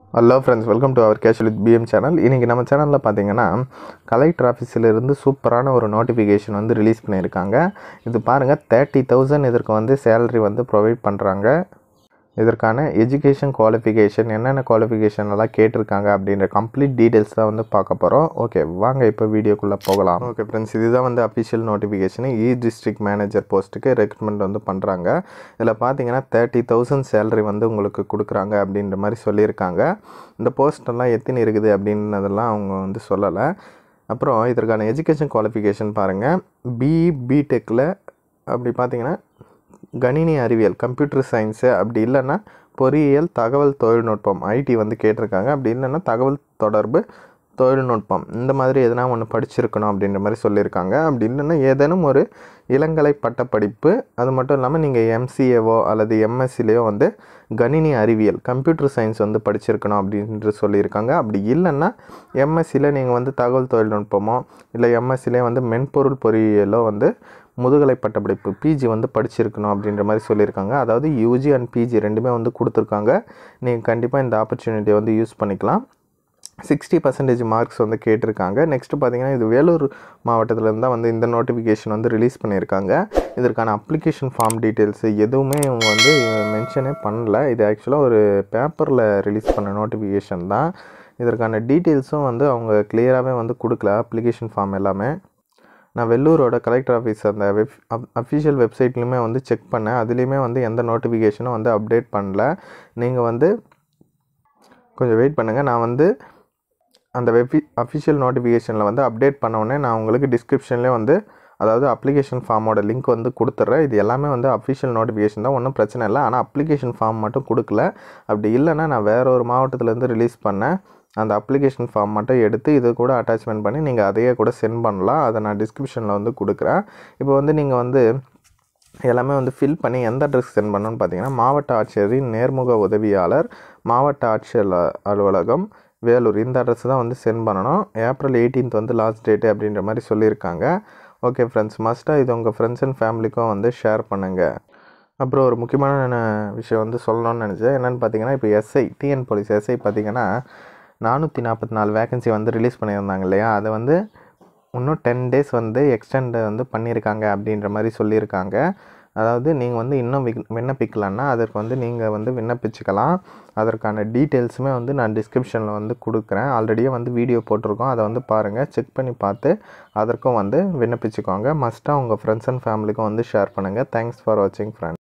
hello friends welcome to our casual with PM channel இன்றைக்கி நம்ம சேனலில் பார்த்தீங்கன்னா கலெக்டர் ஆஃபீஸிலிருந்து சூப்பரான ஒரு நோட்டிஃபிகேஷன் வந்து ரிலீஸ் பண்ணியிருக்காங்க இது பாருங்கள் தேர்ட்டி தௌசண்ட் இதற்கு வந்து சேலரி வந்து ப்ரொவைட் பண்ணுறாங்க இதற்கான எஜுகேஷன் குவாலிஃபிகேஷன் என்னென்ன குவாலிஃபிகேஷன் எல்லாம் கேட்டிருக்காங்க அப்படின்ற கம்ப்ளீட் டீட்டெயில்ஸ் தான் வந்து பார்க்க போகிறோம் ஓகே வாங்க இப்போ வீடியோக்குள்ளே போகலாம் ஓகே ஃப்ரெண்ட்ஸ் இதுதான் வந்து official notification e district manager போஸ்ட்டுக்கு ரெக்ரூட்மெண்ட் வந்து பண்ணுறாங்க இதில் பார்த்தீங்கன்னா தேர்ட்டி தௌசண்ட் சேலரி வந்து உங்களுக்கு கொடுக்குறாங்க அப்படின்ற மாதிரி சொல்லியிருக்காங்க இந்த போஸ்டெல்லாம் எத்தனை இருக்குது அப்படின்றதெல்லாம் அவங்க வந்து சொல்லலை அப்புறம் இதற்கான எஜுகேஷன் குவாலிஃபிகேஷன் பாருங்கள் பிஇ பிடெக்கில் அப்படி பார்த்தீங்கன்னா கணினி அறிவியல் கம்ப்யூட்டர் சயின்ஸு அப்படி இல்லைன்னா பொறியியல் தகவல் தொழில்நுட்பம் ஐடி வந்து கேட்டிருக்காங்க அப்படி இல்லைன்னா தகவல் தொடர்பு தொழில்நுட்பம் இந்த மாதிரி எதனா ஒன்று படிச்சிருக்கணும் அப்படின்ற மாதிரி சொல்லியிருக்காங்க அப்படி இல்லைன்னா ஏதேனும் ஒரு இளங்கலை பட்டப்படிப்பு அது மட்டும் இல்லாமல் நீங்கள் எம்சிஏவோ அல்லது எம்எஸ்சிலேயோ வந்து கணினி அறிவியல் கம்ப்யூட்டர் சயின்ஸ் வந்து படிச்சிருக்கணும் அப்படின்ட்டு சொல்லியிருக்காங்க அப்படி இல்லைன்னா எம்எஸ்சியில் நீங்கள் வந்து தகவல் தொழில்நுட்பமோ இல்லை எம்எஸ்சிலே வந்து மென்பொருள் பொறியியலோ வந்து முதுகலை பட்டப்படிப்பு பிஜி வந்து படிச்சிருக்கணும் அப்படின்ற மாதிரி சொல்லியிருக்காங்க அதாவது யூஜி அண்ட் பிஜி ரெண்டுமே வந்து கொடுத்துருக்காங்க நீங்கள் கண்டிப்பாக இந்த ஆப்பர்ச்சுனிட்டியை வந்து யூஸ் பண்ணிக்கலாம் சிக்ஸ்டி பர்சன்டேஜ் மார்க்ஸ் வந்து கேட்டிருக்காங்க நெக்ஸ்ட்டு பார்த்தீங்கன்னா இது வேலூர் மாவட்டத்திலேருந்து தான் வந்து இந்த நோட்டிஃபிகேஷன் வந்து ரிலீஸ் பண்ணியிருக்காங்க இதற்கான அப்ளிகேஷன் ஃபார்ம் டீட்டெயில்ஸ் எதுவுமே இவங்க வந்து மென்ஷனே பண்ணல இது ஆக்சுவலாக ஒரு பேப்பரில் ரிலீஸ் பண்ண நோட்டிஃபிகேஷன் தான் இதற்கான டீட்டெயில்ஸும் வந்து அவங்க கிளியராகவே வந்து கொடுக்கல அப்ளிகேஷன் ஃபார்ம் எல்லாமே நான் வெள்ளூரோட கலெக்டர் ஆஃபீஸ் அந்த வெப் அஃபிஷியல் வெப்சைட்லையுமே வந்து செக் பண்ணேன் அதுலேயுமே வந்து எந்த நோட்டிஃபிகேஷனும் வந்து அப்டேட் பண்ணல நீங்கள் வந்து கொஞ்சம் வெயிட் பண்ணுங்கள் நான் வந்து அந்த வெப் அஃபிஷியல் நோட்டிஃபிகேஷனில் வந்து அப்டேட் பண்ண உடனே நான் உங்களுக்கு டிஸ்கிரிப்ஷன்லேயே வந்து அதாவது அப்ளிகேஷன் ஃபார்மோட லிங்க் வந்து கொடுத்துட்றேன் இது எல்லாமே வந்து அஃபிஷியல் நோட்டிஃபிகேஷன் தான் ஒன்றும் பிரச்சனை இல்லை ஆனால் அப்ளிகேஷன் ஃபார்ம் மட்டும் கொடுக்கல அப்படி இல்லைன்னா நான் வேற ஒரு மாவட்டத்துலேருந்து ரிலீஸ் பண்ணேன் அந்த அப்ளிகேஷன் ஃபார்ம் மட்டும் எடுத்து இது கூட அட்டாச்மெண்ட் பண்ணி நீங்கள் அதையே கூட சென்ட் பண்ணலாம் அதை நான் டிஸ்கிரிப்ஷனில் வந்து கொடுக்குறேன் இப்போ வந்து நீங்கள் வந்து எல்லாமே வந்து ஃபில் பண்ணி எந்த அட்ரஸ்க்கு சென்ட் பண்ணணும்னு பார்த்தீங்கன்னா மாவட்ட ஆட்சியரின் நேர்முக உதவியாளர் மாவட்ட ஆட்சியர் அலுவலகம் வேலூர் இந்த அட்ரஸ் தான் வந்து சென்ட் பண்ணணும் ஏப்ரல் எயிட்டீன்த் வந்து லாஸ்ட் டேட்டு அப்படின்ற மாதிரி சொல்லியிருக்காங்க ஓகே ஃப்ரெண்ட்ஸ் மஸ்ட்டாக இது உங்கள் ஃப்ரெண்ட்ஸ் அண்ட் ஃபேமிலிக்கும் வந்து ஷேர் பண்ணுங்கள் அப்புறம் ஒரு முக்கியமான விஷயம் வந்து சொல்லணும்னு நினச்சேன் என்னென்னு பார்த்தீங்கன்னா இப்போ எஸ்ஐ டிஎன் போலீஸ் எஸ்ஐ பார்த்தீங்கன்னா நானூற்றி நாற்பத்தி நாலு வேகன்சி வந்து ரிலீஸ் பண்ணியிருந்தாங்க இல்லையா அதை வந்து இன்னும் டென் டேஸ் வந்து எக்ஸ்டெண்ட் வந்து பண்ணியிருக்காங்க அப்படின்ற மாதிரி சொல்லியிருக்காங்க அதாவது நீங்கள் வந்து இன்னும் விக் விண்ணப்பிக்கலான்னா அதற்கு வந்து நீங்கள் வந்து விண்ணப்பிச்சுக்கலாம் அதற்கான டீட்டெயில்ஸுமே வந்து நான் டிஸ்கிரிப்ஷனில் வந்து கொடுக்குறேன் ஆல்ரெடியே வந்து வீடியோ போட்டிருக்கோம் அதை வந்து பாருங்கள் செக் பண்ணி பார்த்து அதற்கும் வந்து விண்ணப்பிச்சுக்கோங்க மஸ்ட்டாக உங்கள் ஃப்ரெண்ட்ஸ் அண்ட் ஃபேமிலிக்கும் வந்து ஷேர் பண்ணுங்கள் தேங்க்ஸ் ஃபார் வாட்சிங் ஃப்ரெண்ட்